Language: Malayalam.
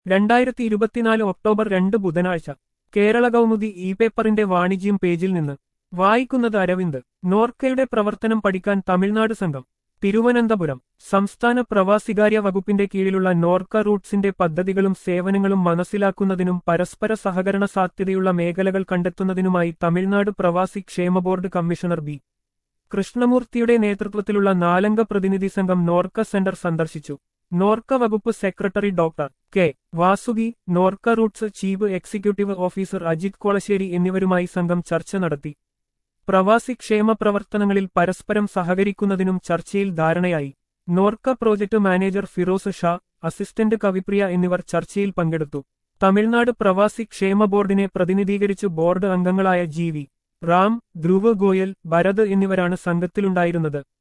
രണ്ടായിരത്തി ഇരുപത്തിനാല് ഒക്ടോബർ രണ്ട് ബുധനാഴ്ച കേരള കൗമുദി ഇ പേപ്പറിന്റെ വാണിജ്യം പേജിൽ നിന്ന് വായിക്കുന്നത് അരവിന്ദ് നോർക്കയുടെ പ്രവർത്തനം പഠിക്കാൻ തമിഴ്നാട് സംഘം തിരുവനന്തപുരം സംസ്ഥാന പ്രവാസികാര്യ വകുപ്പിന്റെ കീഴിലുള്ള നോർക്ക റൂട്ട്സിന്റെ പദ്ധതികളും സേവനങ്ങളും മനസ്സിലാക്കുന്നതിനും പരസ്പര സഹകരണ സാധ്യതയുള്ള മേഖലകൾ കണ്ടെത്തുന്നതിനുമായി തമിഴ്നാട് പ്രവാസി ക്ഷേമ ബോർഡ് കമ്മീഷണർ ബി കൃഷ്ണമൂർത്തിയുടെ നേതൃത്വത്തിലുള്ള നാലംഗ പ്രതിനിധി സംഘം നോർക്ക സെന്റർ സന്ദർശിച്ചു നോർക്ക വകുപ്പ് secretary doctor K Vasuki NORKA roots chief executive officer Ajith Kolassery എന്നിവരുമായി സംഘം ചർച്ച നടത്തി പ്രവാസി ക്ഷേമ പ്രവർത്തനങ്ങളിൽ പരസ്പരം സഹകരിക്കുന്നതിനും ചർച്ചയിൽ ധാരണയായി NORKA project manager Firoz Shah assistant Kavipriya എന്നിവർ ചർച്ചയിൽ പങ്കെടുത്തു തമിഴ്നാട് പ്രവാസി ക്ഷേമ ബോർഡിനെ പ്രതിനിധീകരിച്ച് ബോർഡ് അംഗങ്ങളായ ജി വി റാം ധ്രുവ് ഗോയൽ ഭരത് എന്നിവരാണ് സംഘത്തിലുണ്ടായിരുന്നത്